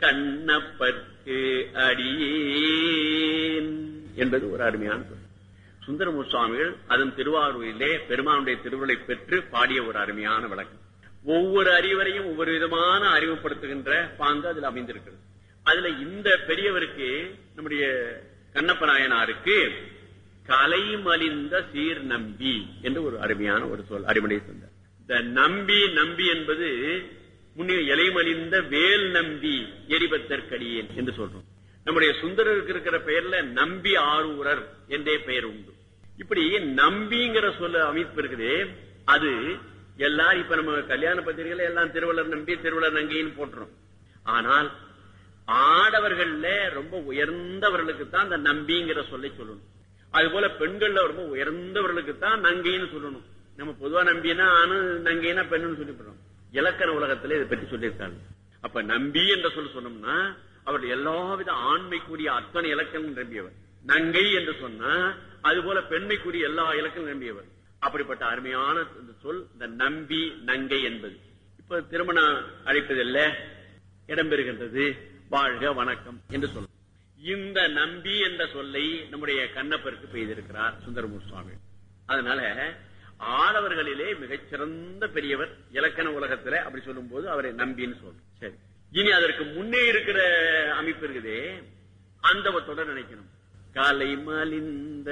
கண்ணப்பற்கு அடியேன் என்பது ஒரு அருமையான சொல் சுந்தரமூர் சுவாமிகள் அதன் திருவாரூரிலே பெருமானுடைய திருவுருளை பெற்று பாடிய ஒரு அருமையான விளக்கம் ஒவ்வொரு அறிவரையும் ஒவ்வொரு விதமான அறிவுப்படுத்துகின்ற பாங்கு அதில் அமைந்திருக்கிறது அதுல இந்த பெரியவருக்கு நம்முடைய கண்ணப்ப நாயனாருக்கு கலைமலிந்த சீர் நம்பி என்று ஒரு அருமையான ஒரு சொல் அறிவுரை சொன்னார் இந்த நம்பி நம்பி என்பது முன்னே இலைமலிந்த வேல் நம்பி எரிபத்தற்கடியேன் என்று சொல்றோம் நம்முடைய சுந்தரருக்கு இருக்கிற பெயர்ல நம்பி ஆரூரர் என்றே பெயர் உண்டு இப்படி நம்பிங்கிற சொல்ல அமைப்பு இருக்குது அது எல்லாரும் இப்ப நம்ம கல்யாண பத்திரிகையில எல்லாம் திருவள்ளர் நம்பி திருவள்ளர் நங்கின்னு போட்டுறோம் ஆனால் ஆடவர்கள்ல ரொம்ப உயர்ந்தவர்களுக்கு தான் அந்த நம்பிங்கிற சொல்லை சொல்லணும் அது போல பெண்கள்ல ரொம்ப உயர்ந்தவர்களுக்கு தான் நங்கைன்னு சொல்லணும் நம்ம பொதுவா நம்பினா ஆணு நங்கைனா பெண்ணுன்னு சொல்லிவிடுறோம் இலக்கண உலகத்துல இதை பற்றி சொல்லியிருக்காங்க அப்ப நம்பி என்ற சொல் சொன்னோம்னா அவருடைய எல்லாவித ஆண்மைக்குரிய அத்தனை இலக்கணம் நிரம்பியவர் நங்கை என்று சொன்னா அது போல பெண்மைக்குரிய எல்லா இலக்கணம் நிரம்பியவர் அப்படிப்பட்ட அருமையான இந்த சொல் இந்த நம்பி நங்கை என்பது இப்ப திருமணம் அழைப்பதில்ல இடம்பெறுகின்றது வாழ்க வணக்கம் என்று சொல்லும் இந்த நம்பி என்ற சொல்லை நம்முடைய கண்ணப்பருக்கு பெய்திருக்கிறார் சுந்தரமூர் சுவாமி அதனால ஆடவர்களிலே மிகச்சிறந்த பெரியவர் இலக்கண உலகத்துல அப்படி சொல்லும் போது அவரை நம்பின்னு சொல்லும் சரி இனி அதற்கு முன்னே இருக்கிற அமைப்பு இருக்குதே அந்த நினைக்கணும் கலை மலிந்த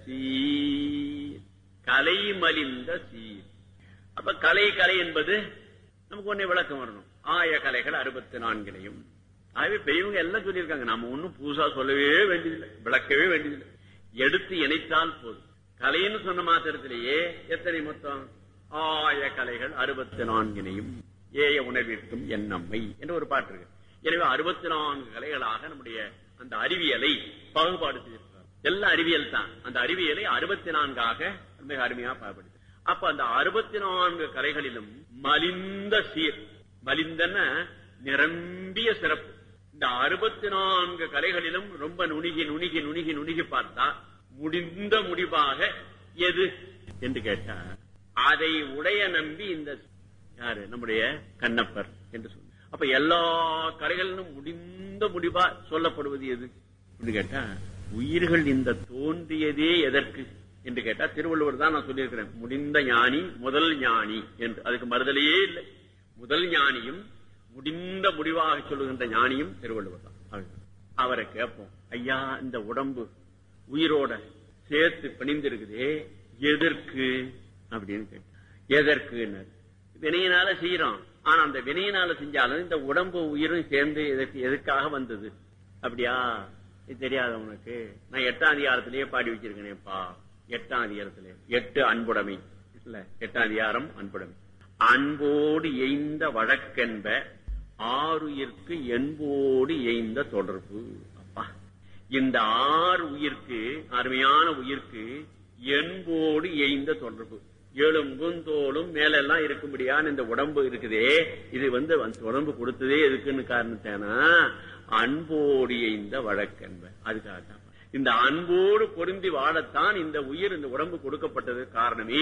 சீர் கலை மலிந்த சீர் அப்ப கலை கலை என்பது நமக்கு ஒன்னே விளக்கம் வரணும் ஆய கலைகள் அறுபத்தி நான்கிலையும் ஆகவே பெரியவங்க எல்லாம் சொல்லியிருக்காங்க நாம ஒன்னும் புதுசா சொல்லவே வேண்டியதில்லை விளக்கவே வேண்டியதில்லை எடுத்து இணைத்தால் போதும் கலைன்னு சொன்ன மாத்திரத்திலேயே எத்தனை மொத்தம் ஆய கலைகள் அறுபத்தி நான்கினையும் ஏய உணர்விற்கும் எண்ணம்மை என்று ஒரு பாட்டு இருக்கு எனவே அறுபத்தி நான்கு கலைகளாக நம்முடைய அந்த அறிவியலை பாகுபாடு செய்திருக்கிறார் எல்லா அறிவியல் தான் அந்த அறிவியலை அறுபத்தி நான்காக மிக அருமையா பாகுபடுத்தி அப்ப அந்த அறுபத்தி நான்கு கலைகளிலும் மலிந்த சீர் மலிந்தன நிரம்பிய சிறப்பு இந்த அறுபத்தி நான்கு கலைகளிலும் ரொம்ப நுணுகி நுணுகி நுணுகி நுணுகி பார்த்தா முடிந்த முடிவாக எது என்று கேட்டா அதை உடைய நம்பி இந்த யாரு நம்முடைய கண்ணப்பர் என்று சொன்ன அப்ப எல்லா கலைகளிலும் முடிந்த முடிவா சொல்லப்படுவது எது என்று கேட்டா உயிர்கள் இந்த தோன்றியதே எதற்கு என்று கேட்டா திருவள்ளுவர் தான் நான் சொல்லியிருக்கிறேன் முடிந்த ஞானி முதல் ஞானி என்று அதுக்கு மறுதலையே இல்லை முதல் ஞானியும் முடிந்த முடிவாக சொல்லுகின்ற ஞானியும் திருவள்ளுவர் தான் அவரை கேட்போம் ஐயா இந்த உடம்பு உயிரோட சேர்த்து பிணிந்திருக்குதே எதற்கு அப்படின்னு கேட்ட எதற்கு வினையினால செய்யறோம் ஆனா அந்த வினையினால செஞ்சாலும் இந்த உடம்பு உயிரும் சேர்ந்து எதற்கு எதுக்காக வந்தது அப்படியா இது தெரியாத உனக்கு நான் எட்டாம் அதிகாரத்திலேயே பாடி வச்சிருக்கேனேப்பா எட்டாம் அதிகாரத்திலே எட்டு அன்புடைமை இல்ல எட்டாம் அதிகாரம் அன்புடைமை அன்போடு எய்ந்த வழக்கென்ப ஆறுயிர்க்கு என்போடு எய்ந்த தொடர்பு அப்பா இந்த ஆறு உயிர்க்கு அருமையான உயிர்க்கு என்போடு எய்ந்த தொடர்பு எலும்பும் தோலும் மேலெல்லாம் இருக்கும்படியான இந்த உடம்பு இருக்குதே இது வந்து உடம்பு கொடுத்ததே எதுக்குன்னு காரணத்தேனா அன்போடு எய்ந்த வழக்கென்ப அதுக்காக தான் இந்த அன்போடு பொருந்தி வாழத்தான் இந்த உயிர் இந்த உடம்பு கொடுக்கப்பட்டது காரணமே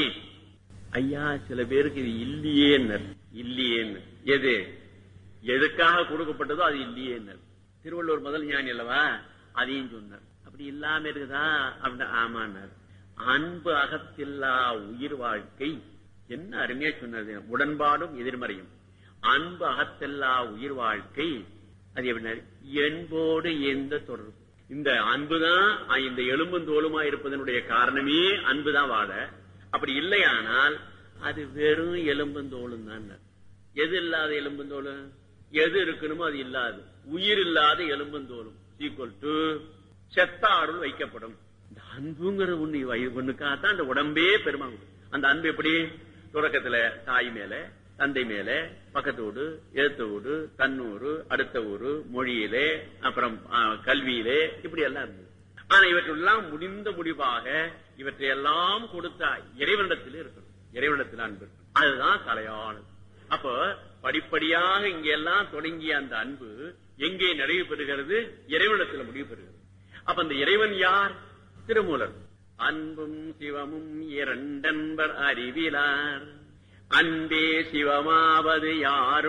ஐயா சில பேருக்கு இது இல்லையேன்னர் இல்லையேன்னு எது எதுக்காக கொடுக்கப்பட்டதோ அது இல்லையேன்னர் திருவள்ளுவர் முதல் ஞானி அல்லவா அதையும் சொன்னார் அப்படி இல்லாம இருக்குதா அப்படின்னு ஆமான்னார் அன்பு அகத்தில்லா உயிர் வாழ்க்கை என்ன அருமையா சொன்னது உடன்பாடும் எதிர்மறையும் அன்பு அகத்தில்லா உயிர் வாழ்க்கை அது எப்படின்னா என்போடு எந்த தொடர்பு இந்த அன்புதான் இந்த எலும்பும் தோலுமா இருப்பதனுடைய காரணமே அன்புதான் வாழ அப்படி இல்லையானால் அது வெறும் எலும்பும் தோலும் தான் எது இல்லாத எலும்பும் தோலும் எது இருக்கணுமோ அது இல்லாது உயிர் இல்லாத எலும்பும் தோலும் ஈக்குவல் டு செத்தாருள் வைக்கப்படும் இந்த அன்புங்கிற ஒண்ணு ஒண்ணுக்காகத்தான் அந்த உடம்பே பெருமா அந்த அன்பு எப்படி தொடக்கத்துல தாய் மேல தந்தை மேல பக்கத்து வீடு எழுத்த வீடு தன்னூறு அடுத்த ஊரு மொழியிலே அப்புறம் கல்வியிலே இப்படி எல்லாம் இருந்தது ஆனா இவற்றெல்லாம் முடிந்த முடிவாக இவற்றையெல்லாம் கொடுத்த இறைவனிடத்தில் இருக்கணும் இறைவனிடத்தில் அன்பு அதுதான் கலையானது அப்ப படிப்படியாக இங்க எல்லாம் தொடங்கிய அந்த அன்பு எங்கே நிறைவு பெறுகிறது இறைவனிடத்தில் முடிவு பெறுகிறது அப்ப அந்த இறைவன் யார் திருமூலர் அன்பும் சிவமும் இரண்டன்பர் அறிவிலார் அன்பே சிவமாவது யாரும்